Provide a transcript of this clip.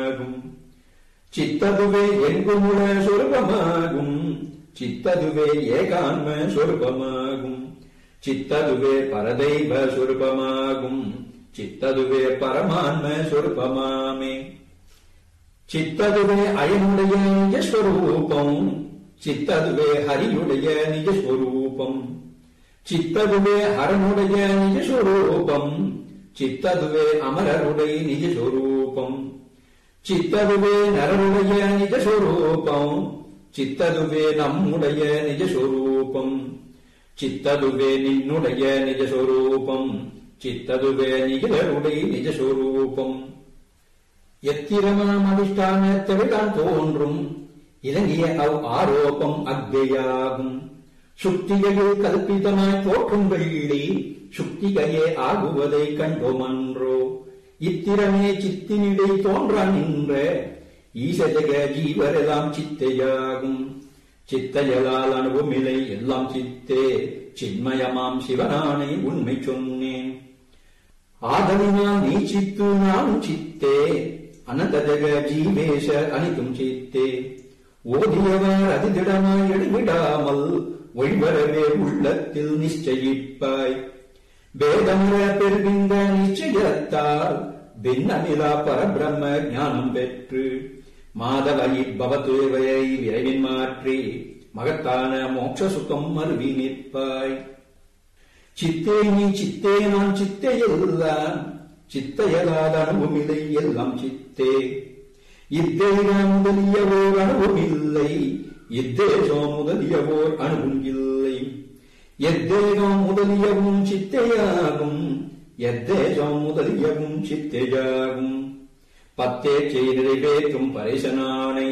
சொரூபமாகும் சித்ததுவே எங்குமுள சொரூபமாகும் சித்ததுவே ஏகான்ம சொரூபமாகும் சித்ததுவே பரதெய்வ சொரூபமாகும் சித்ததுவே பரமான்ம சொரூபமாமே சித்ததுவே அயனுடைய நிஜஸ்வரூபம் சித்ததுவே ஹரியுடைய நிஜஸ்வரூபம் சித்ததுவே ஹரனுடைய நிஜஸ்வரூபம் சித்ததுவே அமரருடைய நிஜஸ்வரூபம் சித்ததுவே நரருடைய நிஜஸ்வரூபம் சித்ததுவே நம்முடைய நிஜஸ்வரூபம் சித்ததுவே நின்னுடைய நிஜஸ்வரூபம் சித்ததுவே நிகிலருடைய நிஜஸ்வரூபம் எத்திரமாம் அதிஷ்டானத்தவிதான் தோன்றும் இலங்கிய அவ் ஆரோப்பம் அக்ஞையாகும் சுக்திகையில் கல்பிதமாய் தோற்றும் வெள்ளி சுக்திகையே ஆகுவதை கண்டோமன்றோ இத்திரமே சித்தினிடை தோன்றா நின்ற ஈசஜக ஜீவரெல்லாம் சித்தையாகும் சித்தையலால் அனுபவமில்லை எல்லாம் சித்தே சின்மயமாம் சிவனானை உண்மை சொன்னேன் ஆதலினால் நீ சித்து நானும் சித்தே அனந்தஜக ஜீவேஷ அனைத்தும் சித்தே ஓதியவர் அதிதிடமாய் எடுவிடாமல் ஒழிவரவே உள்ளத்தில் நிச்சயிப்பாய் வேதமுற பெறுகின்ற நிச்சயத்தால் பின்னமிலா பரபிரம்ம ஞானம் பெற்று மாதவை பவத்துவையை விரைவின் மாற்றி மகத்தான மோட்ச சுகம் மருவி நிற்பாய் சித்தே நீ சித்தே நான் சித்தே எல்லாம் சித்தையலாத அனுபவமில்லை எல்லாம் சித்தே இத்தேக முதலியவோர் அனுபவமில்லை இத்தேசோ முதலியவோர் அணுவும் இல்லை எத்தேகம் முதலியவும் சித்தையாகும் எத்தேசம் முதலியவும் சித்தையாகும் பத்தே செய்திரை பேற்றும் பரேசனானை